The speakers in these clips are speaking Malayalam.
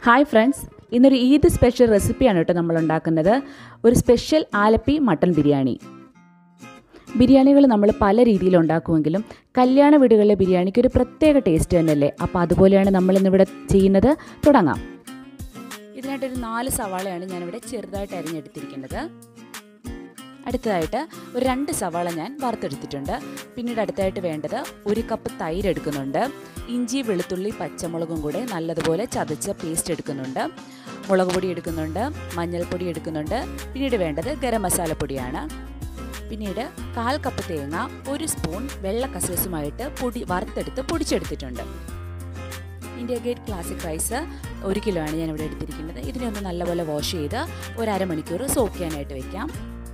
ഹായ് ഫ്രണ്ട്സ് ഇന്നൊരു ഈദ് സ്പെഷ്യൽ റെസിപ്പിയാണ് കേട്ടോ നമ്മൾ ഉണ്ടാക്കുന്നത് ഒരു സ്പെഷ്യൽ ആലപ്പി മട്ടൺ ബിരിയാണി ബിരിയാണികൾ നമ്മൾ പല രീതിയിൽ ഉണ്ടാക്കുമെങ്കിലും കല്യാണ വീടുകളിലെ ബിരിയാണിക്ക് ഒരു പ്രത്യേക ടേസ്റ്റ് തന്നെയല്ലേ അപ്പോൾ അതുപോലെയാണ് നമ്മൾ ഇന്നിവിടെ ചെയ്യുന്നത് തുടങ്ങാം ഇതിനായിട്ടൊരു നാല് സവാളയാണ് ഞാനിവിടെ ചെറുതായിട്ട് അരിഞ്ഞെടുത്തിരിക്കുന്നത് അടുത്തതായിട്ട് ഒരു രണ്ട് സവാള ഞാൻ വറുത്തെടുത്തിട്ടുണ്ട് പിന്നീട് അടുത്തായിട്ട് വേണ്ടത് ഒരു കപ്പ് തൈര് എടുക്കുന്നുണ്ട് ഇഞ്ചി വെളുത്തുള്ളി പച്ചമുളകും കൂടെ നല്ലതുപോലെ ചതച്ച പേസ്റ്റ് എടുക്കുന്നുണ്ട് മുളക് പൊടി എടുക്കുന്നുണ്ട് മഞ്ഞൾപ്പൊടി എടുക്കുന്നുണ്ട് പിന്നീട് വേണ്ടത് ഗരം മസാലപ്പൊടിയാണ് പിന്നീട് കാൽ കപ്പ് തേങ്ങ ഒരു സ്പൂൺ വെള്ള കസേസുമായിട്ട് പൊടി വറുത്തെടുത്ത് പൊടിച്ചെടുത്തിട്ടുണ്ട് ഇന്ത്യ ഗേറ്റ് ക്ലാസിക് റൈസ് ഒരു കിലോ ആണ് ഞാൻ ഇവിടെ എടുത്തിരിക്കുന്നത് ഇതിനെ ഒന്ന് നല്ലപോലെ വാഷ് ചെയ്ത് ഒരു അരമണിക്കൂർ സോക്ക് ചെയ്യാനായിട്ട് വെക്കാം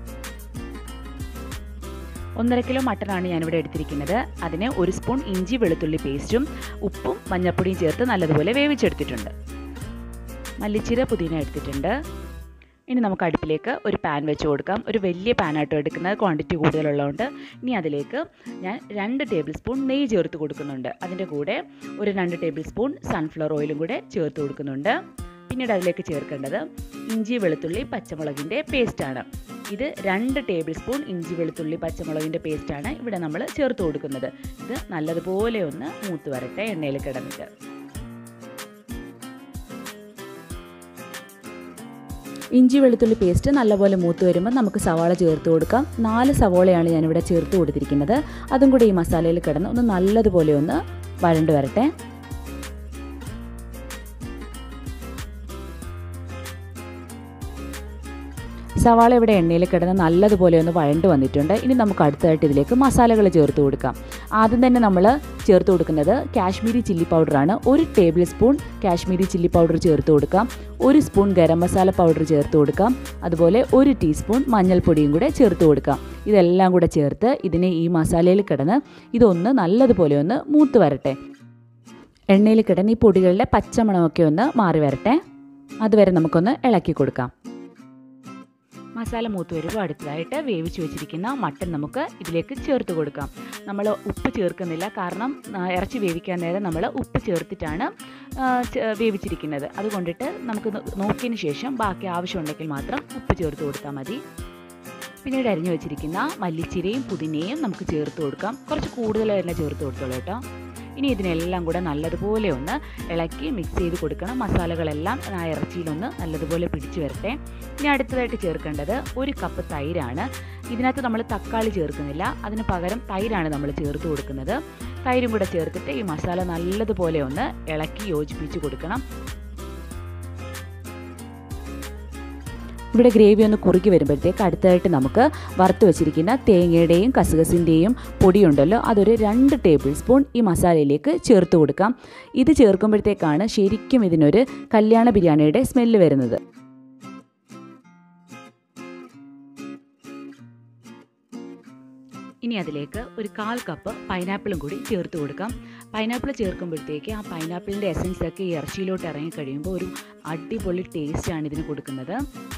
ഒന്നര കിലോ മട്ടനാണ് ഞാനിവിടെ എടുത്തിരിക്കുന്നത് അതിന് ഒരു സ്പൂൺ ഇഞ്ചി വെളുത്തുള്ളി പേസ്റ്റും ഉപ്പും മഞ്ഞൾപ്പൊടിയും ചേർത്ത് നല്ലതുപോലെ വേവിച്ചെടുത്തിട്ടുണ്ട് മല്ലിച്ചീര പുതിന എടുത്തിട്ടുണ്ട് ഇനി നമുക്ക് അടുപ്പിലേക്ക് ഒരു പാൻ വെച്ച് കൊടുക്കാം ഒരു വലിയ പാനായിട്ട് എടുക്കുന്നത് ക്വാണ്ടിറ്റി കൂടുതലുള്ളതുകൊണ്ട് ഇനി അതിലേക്ക് ഞാൻ രണ്ട് ടേബിൾ സ്പൂൺ നെയ്യ് ചേർത്ത് കൊടുക്കുന്നുണ്ട് അതിൻ്റെ കൂടെ ഒരു രണ്ട് ടേബിൾ സ്പൂൺ സൺഫ്ലവർ ഓയിലും കൂടെ ചേർത്ത് കൊടുക്കുന്നുണ്ട് പിന്നീട് അതിലേക്ക് ചേർക്കേണ്ടത് ഇഞ്ചി വെളുത്തുള്ളി പച്ചമുളകിൻ്റെ പേസ്റ്റാണ് ഇത് രണ്ട് ടേബിൾ സ്പൂൺ ഇഞ്ചി വെളുത്തുള്ളി പച്ചമുളകിൻ്റെ പേസ്റ്റാണ് ഇവിടെ നമ്മൾ ചേർത്ത് കൊടുക്കുന്നത് ഇത് നല്ലതുപോലെ ഒന്ന് മൂത്ത് വരട്ടെ എണ്ണയിൽ കിടന്നിട്ട് ഇഞ്ചി വെളുത്തുള്ളി പേസ്റ്റ് നല്ലപോലെ മൂത്ത് വരുമ്പോൾ നമുക്ക് സവാള ചേർത്ത് കൊടുക്കാം നാല് സവാളയാണ് ഞാനിവിടെ ചേർത്ത് കൊടുത്തിരിക്കുന്നത് അതും കൂടി ഈ മസാലയിൽ കിടന്ന് ഒന്ന് നല്ലതുപോലെ ഒന്ന് വഴണ്ട് വരട്ടെ സവാള ഇവിടെ എണ്ണയിൽ കിടന്ന് നല്ലതുപോലെ ഒന്ന് വഴണ്ട് വന്നിട്ടുണ്ട് ഇനി നമുക്ക് അടുത്തതായിട്ട് ഇതിലേക്ക് മസാലകൾ ചേർത്ത് കൊടുക്കാം ആദ്യം തന്നെ നമ്മൾ ചേർത്ത് കൊടുക്കുന്നത് കാശ്മീരി ചില്ലി പൗഡറാണ് ഒരു tablespoon Kashmiri chilli powder ചേർത്ത് കൊടുക്കാം ഒരു സ്പൂൺ ഗരം മസാല പൗഡർ ചേർത്ത് കൊടുക്കാം അതുപോലെ ഒരു ടീസ്പൂൺ മഞ്ഞൾപ്പൊടിയും കൂടെ ചേർത്ത് കൊടുക്കാം ഇതെല്ലാം കൂടെ ചേർത്ത് ഇതിനെ ഈ മസാലയിൽ കിടന്ന് ഇതൊന്ന് നല്ലതുപോലെ ഒന്ന് മൂത്ത് വരട്ടെ എണ്ണയിൽ കിടന്ന് ഈ പൊടികളുടെ പച്ചമണമൊക്കെ ഒന്ന് മാറി വരട്ടെ അതുവരെ നമുക്കൊന്ന് ഇളക്കി കൊടുക്കാം മസാല മൂത്ത് വരുമ്പോൾ അടുത്തതായിട്ട് വേവിച്ച് വെച്ചിരിക്കുന്ന മട്ടൻ നമുക്ക് ഇതിലേക്ക് ചേർത്ത് കൊടുക്കാം നമ്മൾ ഉപ്പ് ചേർക്കുന്നില്ല കാരണം ഇറച്ചി വേവിക്കാൻ നേരം നമ്മൾ ഉപ്പ് ചേർത്തിട്ടാണ് വേവിച്ചിരിക്കുന്നത് അതുകൊണ്ടിട്ട് നമുക്ക് നോക്കിയതിന് ശേഷം ബാക്കി ആവശ്യമുണ്ടെങ്കിൽ മാത്രം ഉപ്പ് ചേർത്ത് കൊടുത്താൽ മതി പിന്നീട് അരിഞ്ഞു വെച്ചിരിക്കുന്ന മല്ലിച്ചിരയും പുതിനയും നമുക്ക് ചേർത്ത് കൊടുക്കാം കുറച്ച് കൂടുതൽ തന്നെ ചേർത്ത് കൊടുത്തോളൂ കേട്ടോ ഇനി ഇതിനെല്ലാം കൂടെ നല്ലതുപോലെ ഒന്ന് ഇളക്കി മിക്സ് ചെയ്ത് കൊടുക്കണം മസാലകളെല്ലാം ആ ഇറച്ചിയിലൊന്ന് നല്ലതുപോലെ പിടിച്ചു വരട്ടെ ഇനി അടുത്തതായിട്ട് ചേർക്കേണ്ടത് ഒരു കപ്പ് തൈരാണ് ഇതിനകത്ത് നമ്മൾ തക്കാളി ചേർക്കുന്നില്ല അതിന് പകരം തൈരാണ് നമ്മൾ ചേർത്ത് കൊടുക്കുന്നത് തൈരും കൂടെ ചേർത്തിട്ട് ഈ മസാല നല്ലതുപോലെ ഒന്ന് ഇളക്കി യോജിപ്പിച്ച് കൊടുക്കണം ഇവിടെ ഗ്രേവി ഒന്ന് കുറുക്കി വരുമ്പോഴത്തേക്ക് അടുത്തതായിട്ട് നമുക്ക് വറുത്ത് വെച്ചിരിക്കുന്ന തേങ്ങയുടെയും കസുകസിൻ്റെയും പൊടിയുണ്ടല്ലോ അതൊരു രണ്ട് ടേബിൾ സ്പൂൺ ഈ മസാലയിലേക്ക് ചേർത്ത് കൊടുക്കാം ഇത് ചേർക്കുമ്പോഴത്തേക്കാണ് ശരിക്കും ഇതിനൊരു കല്യാണ ബിരിയാണിയുടെ സ്മെല്ല് വരുന്നത് ഇനി അതിലേക്ക് ഒരു കാൽ കപ്പ് പൈനാപ്പിളും കൂടി ചേർത്ത് കൊടുക്കാം പൈനാപ്പിൾ ചേർക്കുമ്പോഴത്തേക്ക് ആ പൈനാപ്പിളിൻ്റെ എസൻസ് ഒക്കെ ഈ ഇറച്ചിയിലോട്ട് ഇറങ്ങി കഴിയുമ്പോൾ ഒരു അടിപൊളി ടേസ്റ്റാണ് ഇതിന് കൊടുക്കുന്നത്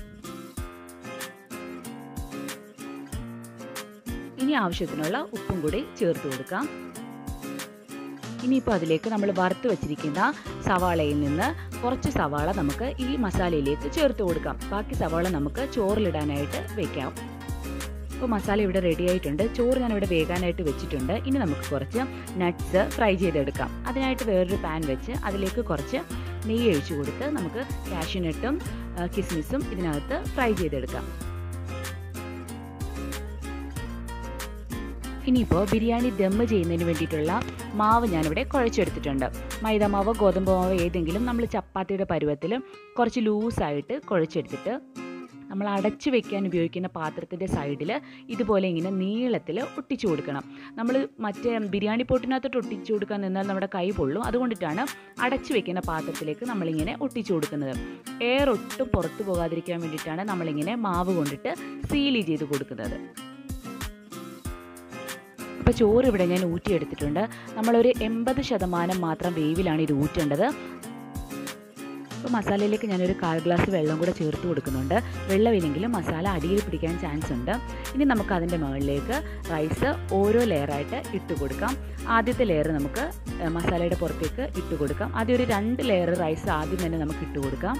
ഇനി ആവശ്യത്തിനുള്ള ഉപ്പും കൂടി ചേർത്ത് കൊടുക്കാം ഇനിയിപ്പോൾ അതിലേക്ക് നമ്മൾ വറുത്ത് വെച്ചിരിക്കുന്ന സവാളയിൽ നിന്ന് കുറച്ച് സവാള നമുക്ക് ഈ മസാലയിലേക്ക് ചേർത്ത് കൊടുക്കാം ബാക്കി സവാള നമുക്ക് ചോറിലിടാനായിട്ട് വെക്കാം ഇപ്പോൾ മസാല ഇവിടെ റെഡി ആയിട്ടുണ്ട് ചോറ് ഞാൻ ഇവിടെ വേകാനായിട്ട് വെച്ചിട്ടുണ്ട് ഇനി നമുക്ക് കുറച്ച് നട്ട്സ് ഫ്രൈ ചെയ്തെടുക്കാം അതിനായിട്ട് വേറൊരു പാൻ വെച്ച് അതിലേക്ക് കുറച്ച് നെയ്യ് ഒഴിച്ചു കൊടുത്ത് നമുക്ക് കാഷ്യൂനട്ടും കിസ്മിസും ഇതിനകത്ത് ഫ്രൈ ചെയ്തെടുക്കാം ഇനിയിപ്പോൾ ബിരിയാണി ദമ്മ് ചെയ്യുന്നതിന് വേണ്ടിയിട്ടുള്ള മാവ് ഞാനിവിടെ കുഴച്ചെടുത്തിട്ടുണ്ട് മൈദ മാവ് ഗോതമ്പ് മാവ് ഏതെങ്കിലും നമ്മൾ ചപ്പാത്തിയുടെ പരുവത്തിൽ കുറച്ച് ലൂസായിട്ട് കുഴച്ചെടുത്തിട്ട് നമ്മൾ അടച്ചു വെക്കാൻ ഉപയോഗിക്കുന്ന പാത്രത്തിൻ്റെ സൈഡിൽ ഇതുപോലെ ഇങ്ങനെ നീളത്തിൽ ഒട്ടിച്ചു കൊടുക്കണം നമ്മൾ മറ്റേ ബിരിയാണി പോട്ടിനകത്തോട്ട് ഒട്ടിച്ചു കൊടുക്കാൻ നിന്നാൽ നമ്മുടെ കൈ പൊള്ളും അതുകൊണ്ടിട്ടാണ് അടച്ചു വെക്കുന്ന പാത്രത്തിലേക്ക് നമ്മളിങ്ങനെ ഒട്ടിച്ചു കൊടുക്കുന്നത് എയർ ഒട്ടും പുറത്തു പോകാതിരിക്കാൻ വേണ്ടിയിട്ടാണ് നമ്മളിങ്ങനെ മാവ് കൊണ്ടിട്ട് സീലി ചെയ്ത് കൊടുക്കുന്നത് അപ്പോൾ ചോറ് ഇവിടെ ഞാൻ ഊറ്റിയെടുത്തിട്ടുണ്ട് നമ്മളൊരു എൺപത് ശതമാനം മാത്രം വേവിലാണ് ഇത് ഊറ്റേണ്ടത് മസാലയിലേക്ക് ഞാനൊരു കാൽ ഗ്ലാസ് വെള്ളം കൂടെ ചേർത്ത് കൊടുക്കുന്നുണ്ട് വെള്ളമില്ലെങ്കിലും മസാല അടിയിൽ പിടിക്കാൻ ചാൻസ് ഉണ്ട് ഇനി നമുക്ക് അതിൻ്റെ മുകളിലേക്ക് റൈസ് ഓരോ ലെയറായിട്ട് ഇട്ട് കൊടുക്കാം ആദ്യത്തെ ലെയർ നമുക്ക് മസാലയുടെ പുറത്തേക്ക് ഇട്ട് കൊടുക്കാം ആദ്യം ഒരു രണ്ട് ലെയർ റൈസ് ആദ്യം തന്നെ നമുക്ക് ഇട്ട് കൊടുക്കാം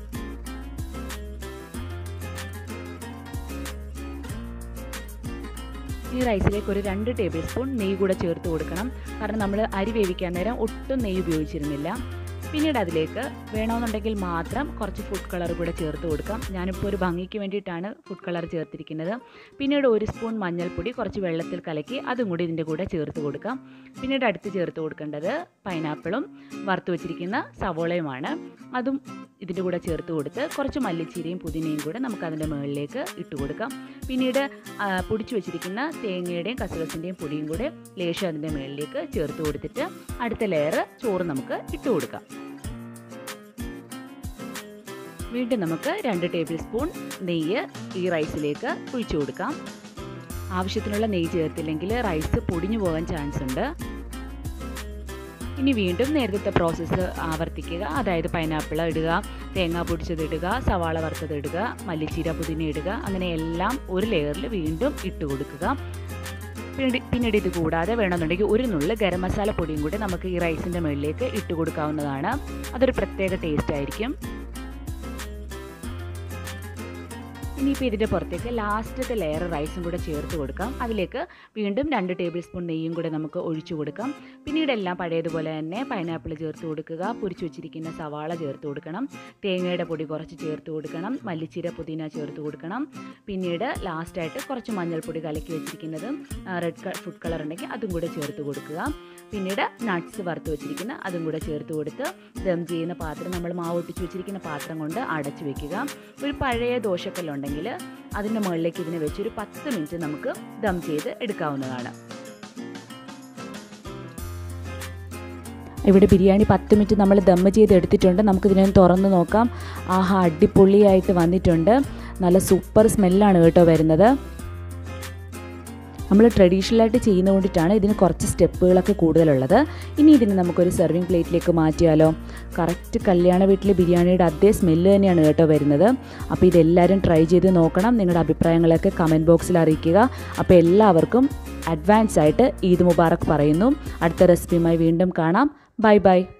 ഈ റൈസിലേക്ക് ഒരു രണ്ട് ടേബിൾ സ്പൂൺ നെയ്യ് കൂടെ ചേർത്ത് കൊടുക്കണം കാരണം നമ്മൾ അരി വേവിക്കാൻ നേരം ഒട്ടും നെയ്യ് ഉപയോഗിച്ചിരുന്നില്ല പിന്നീട് അതിലേക്ക് വേണമെന്നുണ്ടെങ്കിൽ മാത്രം കുറച്ച് ഫുഡ് കളർ കൂടെ ചേർത്ത് കൊടുക്കാം ഞാനിപ്പോൾ ഒരു ഭംഗിക്ക് വേണ്ടിയിട്ടാണ് ഫുഡ് കളർ ചേർത്തിരിക്കുന്നത് പിന്നീട് ഒരു സ്പൂൺ മഞ്ഞൾപ്പൊടി കുറച്ച് വെള്ളത്തിൽ കലക്കി അതും കൂടി ഇതിൻ്റെ കൂടെ ചേർത്ത് കൊടുക്കാം പിന്നീട് അടുത്ത് ചേർത്ത് കൊടുക്കേണ്ടത് പൈനാപ്പിളും വറുത്ത് വെച്ചിരിക്കുന്ന സവോളയുമാണ് അതും ഇതിൻ്റെ കൂടെ ചേർത്ത് കൊടുത്ത് കുറച്ച് മല്ലിച്ചീരയും പുതിനയും കൂടെ നമുക്ക് അതിൻ്റെ മുകളിലേക്ക് ഇട്ട് കൊടുക്കാം പിന്നീട് പൊടിച്ചു വെച്ചിരിക്കുന്ന തേങ്ങയുടെയും കസകസിൻ്റെയും പൊടിയും കൂടെ ലേശം അതിൻ്റെ മുകളിലേക്ക് ചേർത്ത് കൊടുത്തിട്ട് അടുത്ത ലെയർ ചോറ് നമുക്ക് ഇട്ട് കൊടുക്കാം വീണ്ടും നമുക്ക് രണ്ട് ടേബിൾ സ്പൂൺ നെയ്യ് ഈ റൈസിലേക്ക് ഒഴിച്ചു കൊടുക്കാം ആവശ്യത്തിനുള്ള നെയ്യ് ചേർത്തില്ലെങ്കിൽ റൈസ് പൊടിഞ്ഞു പോകാൻ ചാൻസ് ഉണ്ട് ഇനി വീണ്ടും നേരത്തെ പ്രോസസ്സ് ആവർത്തിക്കുക അതായത് പൈനാപ്പിൾ ഇടുക തേങ്ങ പൊടിച്ചത് ഇടുക സവാള വറുത്തത് ഇടുക മല്ലിച്ചീര പുതിന ഇടുക അങ്ങനെ എല്ലാം ഒരു ലെയറിൽ വീണ്ടും ഇട്ട് കൊടുക്കുക പിന്നീട് പിന്നീട് ഇത് കൂടാതെ വേണമെന്നുണ്ടെങ്കിൽ ഒരു നുള്ളു ഗരം മസാല പൊടിയും കൂടി നമുക്ക് ഈ റൈസിൻ്റെ മുകളിലേക്ക് ഇട്ട് കൊടുക്കാവുന്നതാണ് അതൊരു പ്രത്യേക ടേസ്റ്റ് ആയിരിക്കും ഇനിയിപ്പോൾ ഇതിൻ്റെ പുറത്തേക്ക് ലാസ്റ്റത്തെ ലെയർ റൈസും കൂടെ ചേർത്ത് കൊടുക്കാം അതിലേക്ക് വീണ്ടും രണ്ട് ടേബിൾ സ്പൂൺ നെയ്യും കൂടെ നമുക്ക് ഒഴിച്ചു കൊടുക്കാം പിന്നീട് എല്ലാം പഴയതുപോലെ തന്നെ പൈനാപ്പിൾ ചേർത്ത് കൊടുക്കുക പൊരിച്ചു വെച്ചിരിക്കുന്ന സവാള ചേർത്ത് കൊടുക്കണം തേങ്ങയുടെ പൊടി കുറച്ച് ചേർത്ത് കൊടുക്കണം മല്ലിച്ചീര പുതിന ചേർത്ത് കൊടുക്കണം പിന്നീട് ലാസ്റ്റായിട്ട് കുറച്ച് മഞ്ഞൾപ്പൊടി കലക്കി വെച്ചിരിക്കുന്നതും റെഡ് ഫുഡ് കളർ ഉണ്ടെങ്കിൽ അതും കൂടെ ചേർത്ത് കൊടുക്കുക പിന്നീട് നട്ട്സ് വറുത്ത് വെച്ചിരിക്കുന്ന അതും കൂടെ ചേർത്ത് കൊടുത്ത് ദം ചെയ്യുന്ന പാത്രം നമ്മൾ മാവ് ഒട്ടിച്ച് വെച്ചിരിക്കുന്ന പാത്രം കൊണ്ട് അടച്ചു വെക്കുക ഒരു പഴയ ദോശക്കല്ലുണ്ടെങ്കിൽ അതിൻ്റെ മുകളിലേക്ക് ഇതിനെ വെച്ച് ഒരു പത്ത് മിനിറ്റ് നമുക്ക് ദം ചെയ്ത് എടുക്കാവുന്നതാണ് ഇവിടെ ബിരിയാണി പത്ത് മിനിറ്റ് നമ്മൾ ദമ്മ് ചെയ്ത് എടുത്തിട്ടുണ്ട് നമുക്കിതിനെ തുറന്ന് നോക്കാം ആഹാ അടിപൊളിയായിട്ട് വന്നിട്ടുണ്ട് നല്ല സൂപ്പർ സ്മെല്ലാണ് കേട്ടോ വരുന്നത് നമ്മൾ ട്രഡീഷണലായിട്ട് ചെയ്യുന്നത് കൊണ്ടിട്ടാണ് ഇതിന് കുറച്ച് സ്റ്റെപ്പുകളൊക്കെ കൂടുതലുള്ളത് ഇനി ഇതിന് നമുക്കൊരു സെർവിങ് പ്ലേറ്റിലേക്ക് മാറ്റിയാലോ കറക്റ്റ് കല്യാണ വീട്ടിലെ ബിരിയാണിയുടെ അതേ സ്മെല്ല് തന്നെയാണ് കേട്ടോ വരുന്നത് അപ്പോൾ ഇതെല്ലാവരും ട്രൈ ചെയ്ത് നോക്കണം നിങ്ങളുടെ അഭിപ്രായങ്ങളൊക്കെ കമൻറ്റ് ബോക്സിൽ അറിയിക്കുക അപ്പോൾ എല്ലാവർക്കും അഡ്വാൻസ് ആയിട്ട് ഈദ് മുബാറക്ക് പറയുന്നു അടുത്ത റെസിപ്പിയുമായി വീണ്ടും കാണാം ബൈ ബൈ